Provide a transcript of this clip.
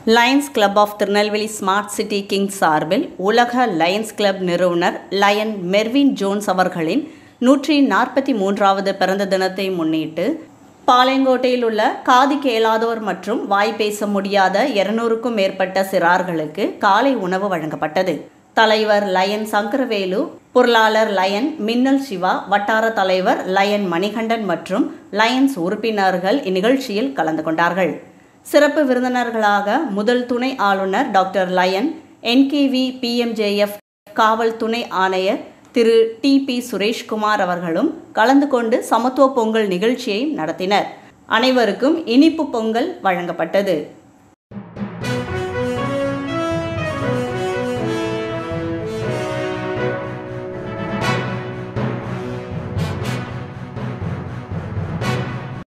Lions club of Tirunelveli smart city king சார்பில் உலக lions club நிறுவனர் லயன் மெர்வின் ஜோன்ஸ் அவர்களின் நூற்றி நாற்பத்தி மூன்றாவது பிறந்த தினத்தை முன்னிட்டு பாளையங்கோட்டையில் உள்ள காது கேளாதோர் மற்றும் வாய் பேச முடியாத இருநூறுக்கும் மேற்பட்ட சிறார்களுக்கு காலை உணவு வழங்கப்பட்டது தலைவர் லயன் சங்கரவேலு பொருளாளர் லயன் மின்னல் சிவா வட்டார தலைவர் லயன் மணிகண்டன் மற்றும் லயன்ஸ் உறுப்பினர்கள் இந்நிகழ்ச்சியில் கலந்து கொண்டார்கள் சிறப்பு விருந்தினர்களாக முதல் துணை ஆளுநர் டாக்டர் லயன் என்கேவி பிஎம்ஜேஎஃப் காவல் துணை ஆணையர் திரு டி பி சுரேஷ்குமார் அவர்களும் கலந்து கொண்டு சமத்துவ பொங்கல் நிகழ்ச்சியை நடத்தினர் அனைவருக்கும் இனிப்பு பொங்கல் வழங்கப்பட்டது